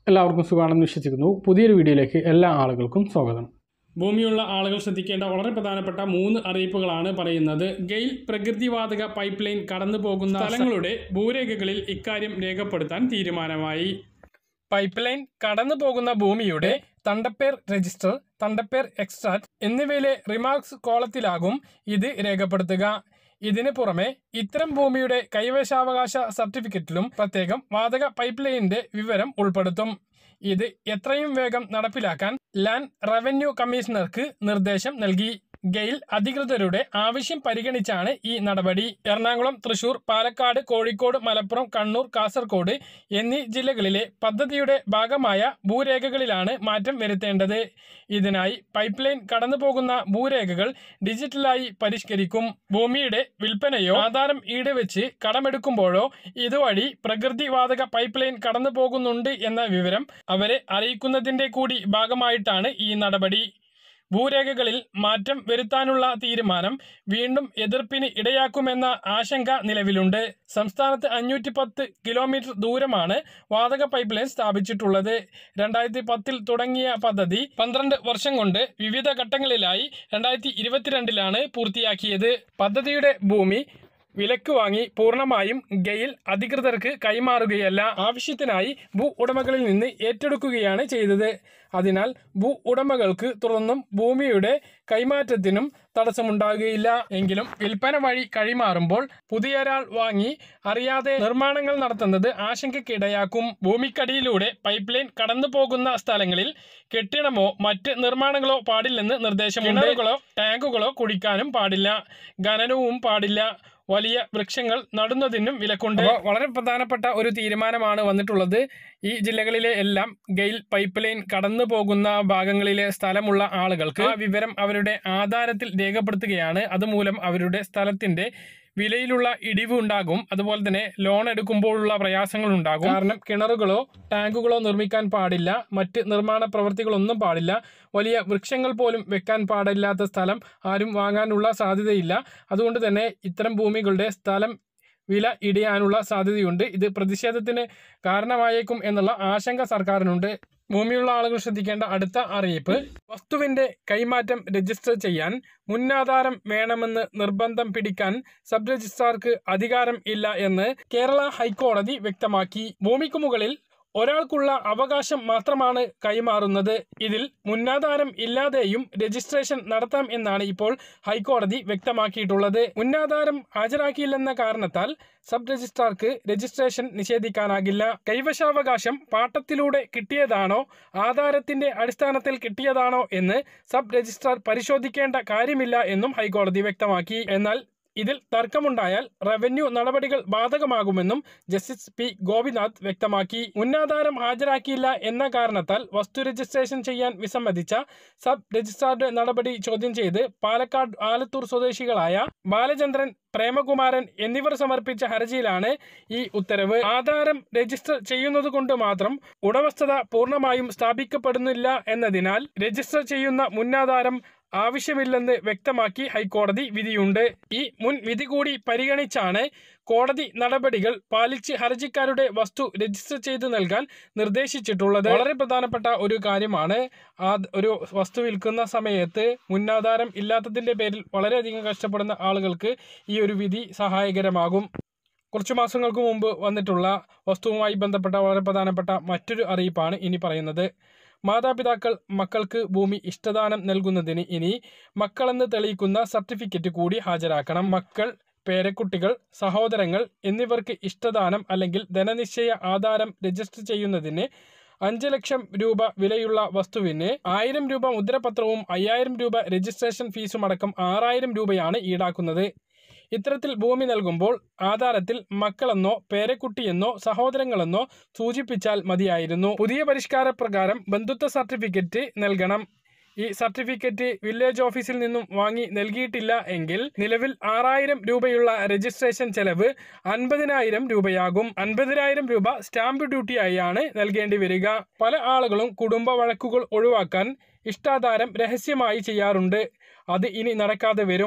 എല്ലാവർക്കും സുഖമാണെന്ന് വിശ്വസിക്കുന്നു പുതിയൊരു വീഡിയോയിലേക്ക് എല്ലാ ആളുകൾക്കും സ്വാഗതം ഭൂമിയുള്ള ആളുകൾ ശ്രദ്ധിക്കേണ്ട വളരെ പ്രധാനപ്പെട്ട മൂന്ന് അറിയിപ്പുകളാണ് പറയുന്നത് ഗെയിൽ പ്രകൃതിവാതക പൈപ്പ് ലൈൻ കടന്നു പോകുന്ന സ്ഥലങ്ങളുടെ ഭൂരേഖകളിൽ ഇക്കാര്യം രേഖപ്പെടുത്താൻ തീരുമാനമായി പൈപ്പ് ലൈൻ കടന്നു പോകുന്ന ഭൂമിയുടെ തണ്ടപ്പേർ രജിസ്റ്റർ തണ്ടപ്പേർ എക്സ്ട്രാക്ട് എന്നിവയിലെ റിമാർക്സ് കോളത്തിലാകും ഇത് രേഖപ്പെടുത്തുക ഇതിന് പുറമെ ഇത്തരം ഭൂമിയുടെ കൈവശാവകാശ സർട്ടിഫിക്കറ്റിലും പ്രത്യേകം വാതക പൈപ്പ് ലൈനിന്റെ വിവരം ഉൾപ്പെടുത്തും ഇത് എത്രയും വേഗം നടപ്പിലാക്കാൻ ലാൻഡ് റവന്യൂ കമ്മീഷണർക്ക് നിർദ്ദേശം നൽകി ഗെയിൽ അധികൃതരുടെ ആവശ്യം പരിഗണിച്ചാണ് ഈ നടപടി എറണാകുളം തൃശൂർ പാലക്കാട് കോഴിക്കോട് മലപ്പുറം കണ്ണൂർ കാസർഗോഡ് എന്നീ ജില്ലകളിലെ പദ്ധതിയുടെ ഭാഗമായ ഭൂരേഖകളിലാണ് മാറ്റം വരുത്തേണ്ടത് ഇതിനായി പൈപ്പ് ലൈൻ കടന്നു പോകുന്ന ഭൂരേഖകൾ ഡിജിറ്റലായി പരിഷ്കരിക്കും ഭൂമിയുടെ വിൽപ്പനയോ ആധാരം ഈടുവെച്ച് കടമെടുക്കുമ്പോഴോ ഇതുവഴി പ്രകൃതി വാതക പൈപ്പ് ലൈൻ കടന്നു പോകുന്നുണ്ട് എന്ന വിവരം അവരെ അറിയിക്കുന്നതിന്റെ കൂടി ഭാഗമായിട്ടാണ് ഈ നടപടി ഭൂരേഖകളിൽ മാറ്റം വരുത്താനുള്ള തീരുമാനം വീണ്ടും എതിർപ്പിന് ഇടയാക്കുമെന്ന ആശങ്ക നിലവിലുണ്ട് സംസ്ഥാനത്ത് അഞ്ഞൂറ്റി പത്ത് കിലോമീറ്റർ ദൂരമാണ് വാതക പൈപ്പ് ലൈൻ സ്ഥാപിച്ചിട്ടുള്ളത് രണ്ടായിരത്തി പത്തിൽ തുടങ്ങിയ പദ്ധതി പന്ത്രണ്ട് വർഷം കൊണ്ട് വിവിധ ഘട്ടങ്ങളിലായി രണ്ടായിരത്തി ഇരുപത്തിരണ്ടിലാണ് പൂർത്തിയാക്കിയത് പദ്ധതിയുടെ ഭൂമി വിലക്ക് വാങ്ങി പൂർണ്ണമായും ഗെയിൽ അധികൃതർക്ക് കൈമാറുകയല്ല ആവശ്യത്തിനായി ഭൂ ഉടമകളിൽ നിന്ന് ഏറ്റെടുക്കുകയാണ് ചെയ്തത് അതിനാൽ ഭൂ ഉടമകൾക്ക് തുടർന്നും ഭൂമിയുടെ കൈമാറ്റത്തിനും തടസ്സമുണ്ടാകുകയില്ല എങ്കിലും വിൽപ്പന വഴി കൈമാറുമ്പോൾ പുതിയൊരാൾ വാങ്ങി അറിയാതെ നിർമ്മാണങ്ങൾ നടത്തുന്നത് ആശങ്കയ്ക്കിടയാക്കും ഭൂമിക്കടിയിലൂടെ പൈപ്പ് ലൈൻ കടന്നു പോകുന്ന സ്ഥലങ്ങളിൽ കെട്ടിടമോ മറ്റ് നിർമ്മാണങ്ങളോ പാടില്ലെന്ന് നിർദ്ദേശമുണ്ട് കിണറുകളോ ടാങ്കുകളോ കുഴിക്കാനും പാടില്ല ഖനനവും പാടില്ല വലിയ വൃക്ഷങ്ങൾ നടുന്നതിനും വിലക്കുണ്ട് അപ്പോൾ വളരെ പ്രധാനപ്പെട്ട ഒരു തീരുമാനമാണ് വന്നിട്ടുള്ളത് ഈ ജില്ലകളിലെ എല്ലാം ഗെയിൽ പൈപ്പ് ലൈൻ കടന്നു പോകുന്ന ഭാഗങ്ങളിലെ സ്ഥലമുള്ള ആളുകൾക്ക് ആ വിവരം അവരുടെ ആധാരത്തിൽ രേഖപ്പെടുത്തുകയാണ് അതുമൂലം അവരുടെ സ്ഥലത്തിന്റെ വിലയിലുള്ള ഇടിവ് ഉണ്ടാകും അതുപോലെ തന്നെ ലോൺ എടുക്കുമ്പോഴുള്ള പ്രയാസങ്ങൾ ഉണ്ടാകും കാരണം കിണറുകളോ ടാങ്കുകളോ നിർമ്മിക്കാൻ പാടില്ല മറ്റ് നിർമ്മാണ പ്രവൃത്തികളൊന്നും പാടില്ല വലിയ വൃക്ഷങ്ങൾ പോലും വെക്കാൻ പാടില്ലാത്ത സ്ഥലം ആരും വാങ്ങാനുള്ള സാധ്യതയില്ല അതുകൊണ്ട് തന്നെ ഇത്തരം ഭൂമികളുടെ സ്ഥലം വില ഇടിയാനുള്ള സാധ്യതയുണ്ട് ഇത് പ്രതിഷേധത്തിന് കാരണമായേക്കും എന്നുള്ള ആശങ്ക സർക്കാരിനുണ്ട് ഭൂമിയുള്ള ആളുകൾ ശ്രദ്ധിക്കേണ്ട അടുത്ത അറിയിപ്പ് വസ്തുവിന്റെ കൈമാറ്റം രജിസ്റ്റർ ചെയ്യാൻ മുന്നാധാരം വേണമെന്ന് നിർബന്ധം പിടിക്കാൻ സബ് രജിസ്ട്രാർക്ക് അധികാരം ഇല്ല എന്ന് കേരള ഹൈക്കോടതി വ്യക്തമാക്കി ഭൂമിക്ക് മുകളിൽ ഒരാൾക്കുള്ള അവകാശം മാത്രമാണ് കൈമാറുന്നത് ഇതിൽ മുന്നാധാരം ഇല്ലാതെയും രജിസ്ട്രേഷൻ നടത്താം എന്നാണ് ഇപ്പോൾ ഹൈക്കോടതി വ്യക്തമാക്കിയിട്ടുള്ളത് മുന്നാധാരം ഹാജരാക്കിയില്ലെന്ന കാരണത്താൽ സബ് രജിസ്ട്രാർക്ക് രജിസ്ട്രേഷൻ നിഷേധിക്കാനാകില്ല കൈവശാവകാശം പാട്ടത്തിലൂടെ കിട്ടിയതാണോ ആധാരത്തിന്റെ അടിസ്ഥാനത്തിൽ കിട്ടിയതാണോ എന്ന് സബ് രജിസ്ട്രാർ പരിശോധിക്കേണ്ട കാര്യമില്ല എന്നും ഹൈക്കോടതി വ്യക്തമാക്കി എന്നാൽ ഇതിൽ തർക്കമുണ്ടായാൽ റവന്യൂ നടപടികൾ ബാധകമാകുമെന്നും ജസ്റ്റിസ് പി ഗോപിനാഥ് വ്യക്തമാക്കി മുന്നാധാരം ഹാജരാക്കിയില്ല എന്ന കാരണത്താൽ വസ്തു രജിസ്ട്രേഷൻ ചെയ്യാൻ വിസമ്മതിച്ച സബ് രജിസ്ട്രാറുടെ നടപടി ചോദ്യം ചെയ്ത് പാലക്കാട് ആലത്തൂർ സ്വദേശികളായ ബാലചന്ദ്രൻ പ്രേമകുമാരൻ എന്നിവർ സമർപ്പിച്ച ഹർജിയിലാണ് ഈ ഉത്തരവ് ആധാരം രജിസ്റ്റർ ചെയ്യുന്നത് കൊണ്ട് മാത്രം ഉടമസ്ഥത പൂർണ്ണമായും സ്ഥാപിക്കപ്പെടുന്നില്ല എന്നതിനാൽ രജിസ്റ്റർ ചെയ്യുന്ന മുന്നാധാരം ആവശ്യമില്ലെന്ന് വ്യക്തമാക്കി ഹൈക്കോടതി വിധിയുണ്ട് ഈ മുൻ വിധി കൂടി പരിഗണിച്ചാണ് കോടതി നടപടികൾ പാലിച്ച് ഹർജിക്കാരുടെ വസ്തു രജിസ്റ്റർ ചെയ്തു നൽകാൻ നിർദ്ദേശിച്ചിട്ടുള്ളത് വളരെ പ്രധാനപ്പെട്ട ഒരു കാര്യമാണ് ആ ഒരു വസ്തു വിൽക്കുന്ന സമയത്ത് മുന്നാധാരം ഇല്ലാത്തതിൻ്റെ പേരിൽ വളരെയധികം കഷ്ടപ്പെടുന്ന ആളുകൾക്ക് ഈ ഒരു വിധി സഹായകരമാകും കുറച്ച് മാസങ്ങൾക്ക് മുമ്പ് വന്നിട്ടുള്ള വസ്തുവുമായി ബന്ധപ്പെട്ട വളരെ പ്രധാനപ്പെട്ട മറ്റൊരു അറിയിപ്പാണ് ഇനി പറയുന്നത് മാതാപിതാക്കൾ മക്കൾക്ക് ഭൂമി ഇഷ്ടദാനം നൽകുന്നതിന് ഇനി മക്കളെന്ന് തെളിയിക്കുന്ന സർട്ടിഫിക്കറ്റ് കൂടി ഹാജരാക്കണം മക്കൾ പേരക്കുട്ടികൾ സഹോദരങ്ങൾ എന്നിവർക്ക് ഇഷ്ടദാനം അല്ലെങ്കിൽ ധനനിശ്ചയ ആധാരം രജിസ്റ്റർ ചെയ്യുന്നതിന് അഞ്ച് ലക്ഷം രൂപ വിലയുള്ള വസ്തുവിന് ആയിരം രൂപ മുദ്രപത്രവും അയ്യായിരം രൂപ രജിസ്ട്രേഷൻ ഫീസുമടക്കം ആറായിരം രൂപയാണ് ഈടാക്കുന്നത് ഇത്തരത്തിൽ ഭൂമി നൽകുമ്പോൾ ആധാരത്തിൽ മക്കളെന്നോ പേരക്കുട്ടിയെന്നോ സഹോദരങ്ങളെന്നോ സൂചിപ്പിച്ചാൽ മതിയായിരുന്നു പുതിയ പരിഷ്കാര പ്രകാരം ബന്ധുത്വ സർട്ടിഫിക്കറ്റ് നൽകണം ഈ സർട്ടിഫിക്കറ്റ് വില്ലേജ് ഓഫീസിൽ നിന്നും വാങ്ങി നൽകിയിട്ടില്ല എങ്കിൽ നിലവിൽ ആറായിരം രൂപയുള്ള രജിസ്ട്രേഷൻ ചെലവ് അൻപതിനായിരം രൂപയാകും അൻപതിനായിരം രൂപ സ്റ്റാമ്പ് ഡ്യൂട്ടിയായാണ് നൽകേണ്ടി വരിക പല ആളുകളും കുടുംബ വഴക്കുകൾ ഒഴിവാക്കാൻ ഇഷ്ടാധാരം രഹസ്യമായി ചെയ്യാറുണ്ട് അത് ഇനി നടക്കാതെ വരും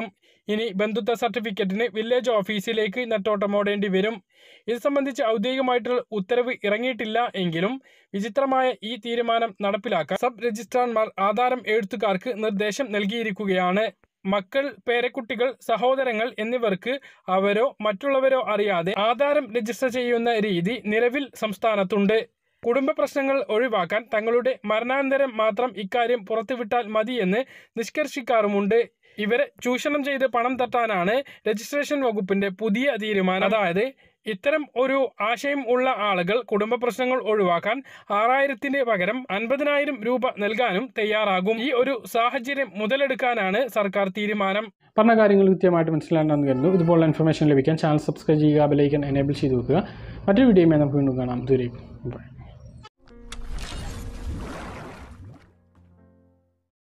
ഇനി ബന്ധുത്വ സർട്ടിഫിക്കറ്റിന് വില്ലേജ് ഓഫീസിലേക്ക് നെട്ടോട്ടമോടേണ്ടി വരും ഇത് സംബന്ധിച്ച് ഔദ്യോഗികമായിട്ടുള്ള ഉത്തരവ് ഇറങ്ങിയിട്ടില്ല എങ്കിലും വിചിത്രമായ ഈ തീരുമാനം നടപ്പിലാക്കാൻ സബ് രജിസ്ട്രാർമാർ ആധാരം എഴുത്തുകാർക്ക് നിർദ്ദേശം നൽകിയിരിക്കുകയാണ് മക്കൾ പേരക്കുട്ടികൾ സഹോദരങ്ങൾ എന്നിവർക്ക് അവരോ മറ്റുള്ളവരോ അറിയാതെ ആധാരം രജിസ്റ്റർ ചെയ്യുന്ന രീതി നിലവിൽ സംസ്ഥാനത്തുണ്ട് കുടുംബ പ്രശ്നങ്ങൾ ഒഴിവാക്കാൻ തങ്ങളുടെ മരണാനന്തരം മാത്രം ഇക്കാര്യം പുറത്തുവിട്ടാൽ മതിയെന്ന് നിഷ്കർഷിക്കാറുമുണ്ട് ഇവരെ ചൂഷണം ചെയ്ത് പണം തട്ടാനാണ് രജിസ്ട്രേഷൻ വകുപ്പിന്റെ പുതിയ തീരുമാനം അതായത് ഇത്തരം ഒരു ആശയം ഉള്ള ആളുകൾ കുടുംബ പ്രശ്നങ്ങൾ ഒഴിവാക്കാൻ ആറായിരത്തിന് പകരം അൻപതിനായിരം രൂപ നൽകാനും തയ്യാറാകും ഈ ഒരു സാഹചര്യം മുതലെടുക്കാനാണ് സർക്കാർ തീരുമാനം പറഞ്ഞ കാര്യങ്ങൾ കൃത്യമായിട്ട് മനസ്സിലാണെന്ന് കരുതുന്നു ഇതുപോലുള്ള ഇൻഫർമേഷൻ ലഭിക്കാൻ ചാനൽ സബ്സ്ക്രൈബ് ചെയ്യുക ബെലൈക്കൻ എനേബിൾ ചെയ്ത് വെക്കുക മറ്റൊരു വീഡിയോയുമായി നമുക്ക് വീണ്ടും കാണാം ദൂരേക്കും ബൈ